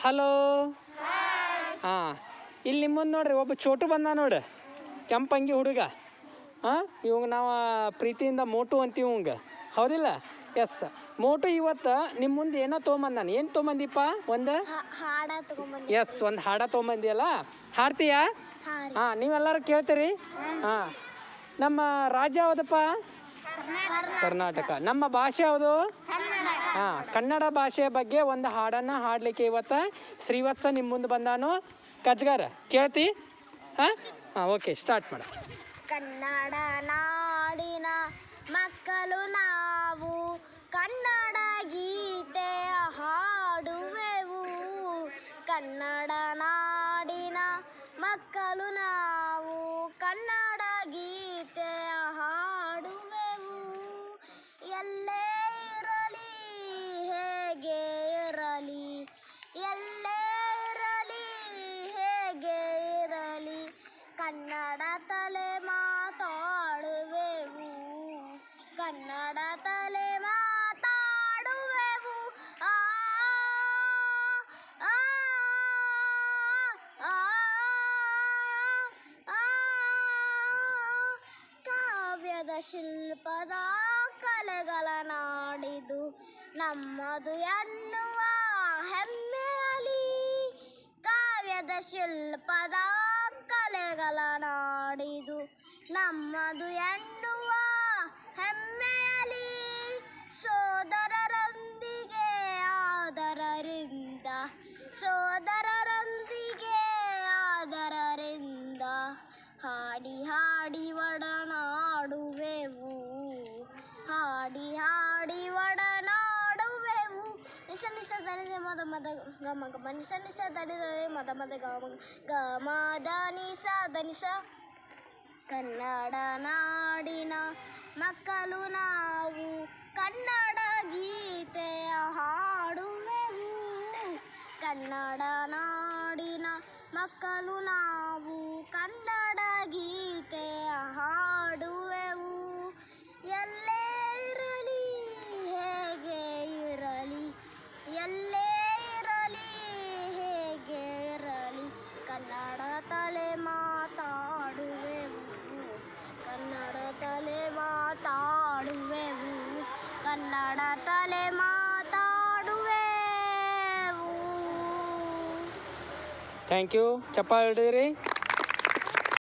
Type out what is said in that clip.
Hello ಹಾಂ ಇಲ್ಲಿ ನಿಮ್ಮ ಮುಂದೆ ನೋಡ್ರಿ ಒಬ್ಬ ಚೋಟು ಬಂದ ನೋಡು ಕೆಂಪಂಗಿ ಹುಡುಗ ಹಾಂ ಇವಂಗ ನಾವು ಪ್ರೀತಿಯಿಂದ ಮೋಟು ಅಂತೀವಿ ಇವಂಗ ಹೌದಿಲ್ಲ ಎಸ್ ಮೋಟು ಇವತ್ತು ನಿಮ್ಮ ಮುಂದೆ ಏನೋ ತೊಗೊಂಬಂದಾನ ಏನು ತೊಗೊಂಬಂದಿಪ್ಪ ಒಂದು ಹಾಡ ತಗೊಂಬಂದಿ ಎಸ್ ಒಂದು ಹಾಡ ತೊಗೊಂಬಂದಿಯಲ್ಲ ಹಾಡ್ತೀಯಾ ಹಾ ಹಾಂ ನೀವೆಲ್ಲರೂ ಕೇಳ್ತೀರಿ ಹಾಂ ನಮ್ಮ ರಾಜ್ಯ ಯಾವುದಪ್ಪ ಕರ್ನಾಟಕ ನಮ್ಮ ಭಾಷೆ ಯಾವುದು ಹಾಂ ಕನ್ನಡ ಭಾಷೆಯ ಬಗ್ಗೆ ಒಂದು ಹಾಡನ್ನು ಹಾಡಲಿಕ್ಕೆ ಇವತ್ತು ಶ್ರೀವತ್ಸ ನಿಮ್ಮ ಮುಂದೆ ಬಂದಾನು ಕಜ್ಗಾರ ಕೇಳ್ತಿ ಹಾಂ ಹಾಂ ಓಕೆ ಸ್ಟಾರ್ಟ್ ಮಾಡ ಕನ್ನಡ ನಾಡಿನ ಮಕ್ಕಳು ನಾವು ಕನ್ನಡ ಗೀತೆಯ ಹಾಡುವೆವು ಕನ್ನಡ ನಾಡಿನ ಮಕ್ಕಳು ನಾವು ಕನ್ನಡ ಗೀತೆಯ ಹಾಡುವೆವು ಎಲ್ಲೇ ಇರಲಿ ಹೇಗೆ ಇರಲಿ ಎಲ್ಲೇ ಇರಲಿ ಹೇಗೆ ಇರಲಿ ಕನ್ನಡ ತಲೆ ಮಾತಾಡುವೆವು ಕನ್ನಡ ತಲೆ ಮಾತಾಡುವೆವು ಆ ಆ, ಆ, ಆ. ಕಾವ್ಯದ ಶಿಲ್ಪದ ಕಲೆಗಳ ನಾಡಿದು ನಮ್ಮದು ಎನ್ನುವ ಹೆಮ್ಮೆಯಲಿ ಕಾವ್ಯದ ಶಿಲ್ಪದ ಕಲೆಗಳ ನಾಡಿದು ನಮ್ಮದು ಎನ್ನುವ ಹೆಮ್ಮೆಯಲಿ ಸೋದರರೊಂದಿಗೆ ಆದರರಿಂದ ಸೋದರರೊಂದಿಗೆ ಆದರರಿಂದ ಹಾಡಿ ಹಾಡಿ ಒಡನಾಡುವೆವು ಹಾಡಿ ಹಾಡಿ ಒಡನಾಡುವೆವು ನಿಶ ನಿಶ ದನಿದೆ ಮದ ಮದ ಗಮ ಗಮ ನಿಶ ನಿಶ ದನಿದೆ ಮದ ಮದ ಗಮ ಗಮ ದನಿಸ ದನಿಸ ಕನ್ನಡ ನಾಡಿನ ಮಕ್ಕಳು ನಾವು ಕನ್ನಡ ಗೀತೆಯ ಹಾಡುವೆವು ಕನ್ನಡ ನಾಡಿನ ಮಕ್ಕಳು ನಾವು ಕನ್ನಡ ಗೀತೆಯ ಹಾಡುವೆವು ಎಲ್ಲೇ ಇರಲಿ ಹೇಗೆ ಇರಲಿ ಎಲ್ಲೇ ಇರಲಿ ಹೇಗೆ ಇರಲಿ ಕನ್ನಡ ತಲೆ ಮಾತಾಡುವೆವು ಕನ್ನಡ ತಲೆ ಮಾತಾಡುವೆವು ಕನ್ನಡ ತಲೆ ಮಾತಾಡುವೆವು ಥ್ಯಾಂಕ್ ಯು ಚಪ್ಪಾಳೆ ಹಿಡಿದಿರಿ